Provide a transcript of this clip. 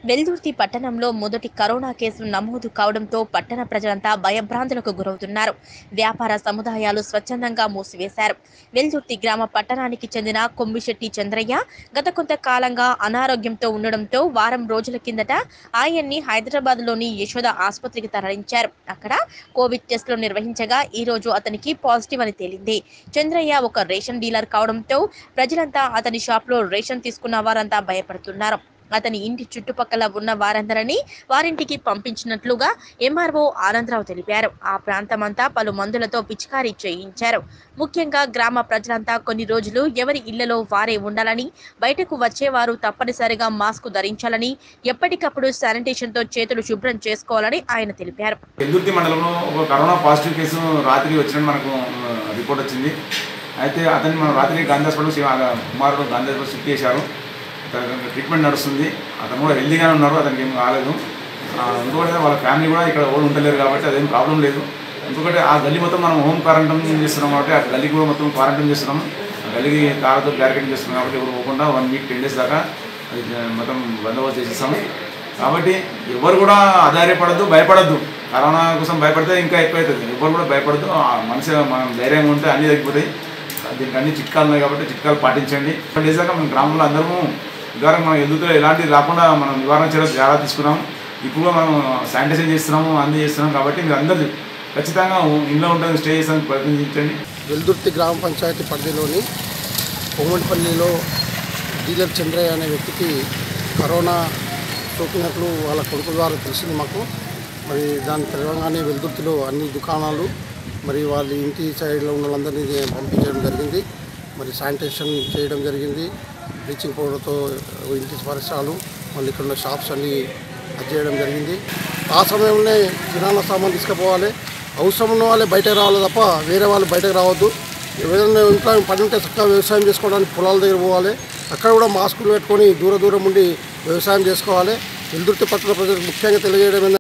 వెల్దుర్తి పట్టణంలో మొదటి కరోనా కేసులు నమోదు కావడంతో పట్టణ ప్రజలంతా భయభ్రాంతులకు గురవుతున్నారు వ్యాపార సముదాయాలు స్వచ్ఛందంగా మూసివేశారు వెల్దుర్తి గ్రామ పట్టణానికి చెందిన కొమ్మిశెట్టి చంద్రయ్య గత కొంతకాలంగా అనారోగ్యంతో ఉండడంతో వారం రోజుల కిందట ఆయన్ని హైదరాబాద్లోని యశోద ఆసుపత్రికి తరలించారు అక్కడ కోవిడ్ టెస్టులు నిర్వహించగా ఈ రోజు అతనికి పాజిటివ్ అని తేలింది చంద్రయ్య ఒక రేషన్ డీలర్ కావడంతో ప్రజలంతా అతని షాప్లో రేషన్ తీసుకున్న వారంతా భయపడుతున్నారు అతని ఇంటి చుట్టుపక్కల ఉన్న వారందరినీ వారింటికి పంపించినట్లుగా ఎంఆర్ఓ ఆనందరావు తెలిపారు ఆ ప్రాంతమంతా పలు మందులతో పిచికారీ చేయించారు ముఖ్యంగా గ్రామ ప్రజలంతా కొన్ని రోజులు ఎవరి ఇళ్లలో వారే ఉండాలని బయటకు వచ్చేవారు తప్పనిసరిగా మాస్క్ ధరించాలని ఎప్పటికప్పుడు శానిటేషన్తో చేతులు శుభ్రం చేసుకోవాలని ఆయన తెలిపారు పెందుర్తి మండలంలో ఒక కరోనా పాజిటివ్ కేసు రాత్రి వచ్చినట్టు మనకు ఆ, రిపోర్ట్ వచ్చింది అయితే అతన్ని మనం రాత్రి గాంధీ హాస్పిటల్ శివ- ఆ, కుమారుడు గాంధీ హాస్పిటల్ షిఫ్ట్ చేశారు అతనికి ట్రీట్మెంట్ నడుస్తుంది అతను కూడా హెల్దీగానే ఉన్నారు అతనికి ఏం కాలేదు ఆ, ఇంకొకటి వాళ్ళ ఫ్యామిలీ కూడా ఇక్కడ ఎవరు ఉండలేరు కాబట్టి అదేం ప్రాబ్లం లేదు ఎందుకంటే ఆ గల్లీ మొత్తం మనం హోమ్ క్వారంటైన్ చేస్తున్నాం కాబట్టి ఆ గల్లీ కూడా మొత్తం క్వారంటైన్ చేస్తున్నాం ఆ గల్లీకి తాళతో బ్యారికేడ్ చేస్తున్నాం కాబట్టి ఎవరు పోకుండా వన్ వీక్ టెన్ డేస్ దాకా అది మొత్తం బందోబస్తు చేసేస్తాము కాబట్టి ఎవరు కూడా ఆధారపడద్దు భయపడద్దు కరోనా కోసం భయపడితే ఇంకా ఎక్కువవుతుంది ఎవరు కూడా భయపడద్దు ఆ మనిషి మనం ధైర్యంగా ఉంటే అన్నీ తగ్గిపోతాయి దీనికి అన్ని చిట్కాలు ఉన్నాయి కాబట్టి చిట్కాలు పాటించండి డేస్ దాకా మన గ్రామంలో అందరము ఇదివరకు మనం ఎదుగుతూ ఎలాంటివి రాకుండా మనం నివారణ చర్యలు చాలా తీసుకున్నాం ఇప్పుడు కూడా మనం శానిటైజేషన్ చేస్తున్నాము అన్నీ చేస్తున్నాం కాబట్టి మీరు అందరూ ఖచ్చితంగా ఇంట్లో ఉంటుంది స్టే చేసానికి ప్రయత్నించండి వెల్దుర్తి గ్రామ పంచాయతీ పరిధిలోని కోమటిపల్లిలో డీలర్ చంద్రయ్య అనే వ్యక్తికి కరోనా సోకినట్లు వాళ్ళ కొడుకు ద్వారా తెలిసింది మాకు మరి దాని తెలవంగానే వెల్దుర్తిలో అన్ని దుకాణాలు మరి వాళ్ళ ఇంటి సైడ్లో ఉన్న వాళ్ళందరినీ పంపించడం జరిగింది మరి శానిటేషన్ చేయడం జరిగింది బ్లీచింగ్ పౌడర్తో ఇంటి పరిసరాలు మళ్ళీ ఇక్కడ ఉన్న షాప్స్ అన్నీ అది చేయడం జరిగింది ఆ సమయంలోనే కిరాణా సామాన్ తీసుకుపోవాలి అవసరం ఉన్న వాళ్ళే బయటకు రావాలి తప్ప వేరే వాళ్ళు బయటకు రావద్దు ఏదైనా ఇంట్లో పని ఉంటే చక్కగా వ్యవసాయం చేసుకోవడానికి పొలాల దగ్గర పోవాలి అక్కడ కూడా మాస్కులు పెట్టుకొని దూర దూరం ఉండి వ్యవసాయం చేసుకోవాలి వెల్దుర్తి పట్టణ ప్రజలకు ముఖ్యంగా తెలియజేయడం ఏంటంటే